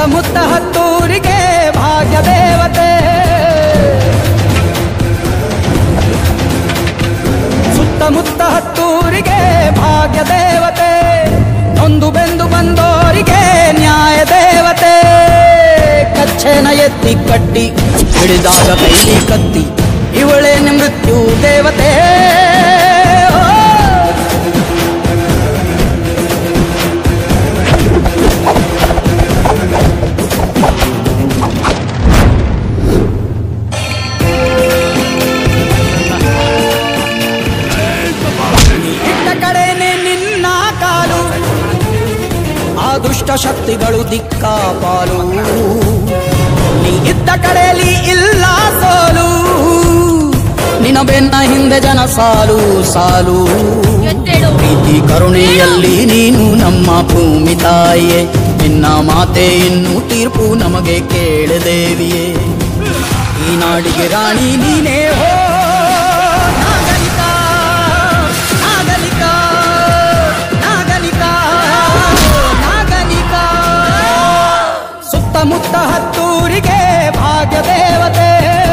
ಸುತ್ತಮುತ್ತ ಹತ್ತೂರಿಗೆ ಭಾಗ್ಯ ದೇವತೆ ಸುತ್ತಮುತ್ತ ಹತ್ತೂರಿಗೆ ಭಾಗ್ಯ ದೇವತೆ ನೊಂದು ಬೆಂದು ಬಂದೋರಿಗೆ ನ್ಯಾಯ ದೇವತೆ ಕಚ್ಚೆನ ಎತ್ತಿ ಕಟ್ಟಿ ಹಿಡಿದಾಗ ಕೈಲಿ ಕತ್ತಿ ಇವಳೇನೆ ಮೃತ್ಯು ದೇವತೆ ಓ! ಇಟ್ಟ ಕಡೆನೆ ನಿನ್ನ ಕಾಲು ಆ ದುಷ್ಟ ಶಕ್ತಿಗಳು ದಿಕ್ಕಾಪಾಲು ನೀ ಇದ್ದ ಕಡೆಯಲ್ಲಿ ಇಲ್ಲ ಸೋಲು ನಿನ ಬೆನ್ನ ಹಿಂದೆ ಜನ ಸಾಲು ಸಾಲು ಪ್ರೀತಿ ಕರುಣೆಯಲ್ಲಿ ನೀನು ನಮ್ಮ ಭೂಮಿ ತಾಯಿಯೇ ನಿನ್ನ ಮಾತೆ ಇನ್ನು ತೀರ್ಪು ನಮಗೆ ಕೇಳದೇವಿಯೇ ಈ ನಾಡಿಗೆ ರಾಣಿ ನೀನೇ ಹೋ ನಾಗರಿಕ ನಾಗರಿಕ ನಾಗರಿಕ ನಾಗರಿಕ ಸುತ್ತಮುತ್ತ ಹತ್ತೂರಿಗೆ ಭಾಗ್ಯ ದೇವತೆ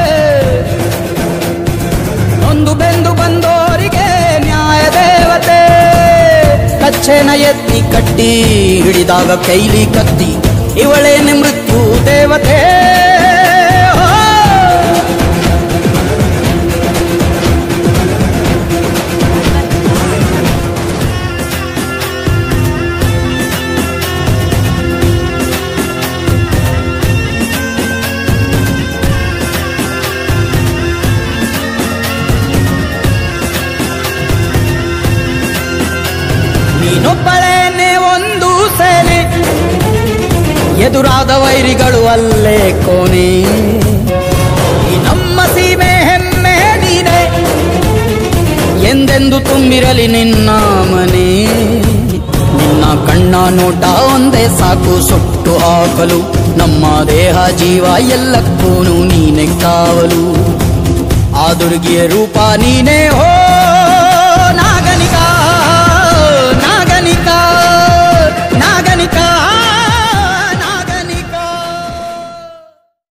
ಒಂದು ಬೆಂದು ಬಂದೋರಿಗೆ ನ್ಯಾಯ ದೇವತೆ ಕಚ್ಚೆನ ಎತ್ತಿ ಕಟ್ಟಿ ಹಿಡಿದಾಗ ಕೈಲಿ ಕತ್ತಿ ಇವಳೇನೆ ಮೃತ್ಯು ದೇವತೆ ಓ! ನೀನೊಬ್ಬಳೇನೆ ಒಂದು ಸೇನೆ ಎದುರಾದ ವೈರಿಗಳು ಅಲ್ಲೇ ಕೋನೆ ಈ ನಮ್ಮ ಸೀಮೆ ಹೆಮ್ಮೆ ನೀನೆ ಎಂದೆಂದು ತುಂಬಿರಲಿ ನಿನ್ನ ಮನೆ ನಿನ್ನ ಕಣ್ಣ ನೋಟ ಒಂದೇ ಸಾಕು ಸುಟ್ಟು ಹಾಕಲು ನಮ್ಮ ದೇಹ ಜೀವ ಎಲ್ಲಕ್ಕೂನು ನೀನೆ ಕಾವಲು ಆ ದುರ್ಗಿಯ ರೂಪ ನೀನೇ ಹೋ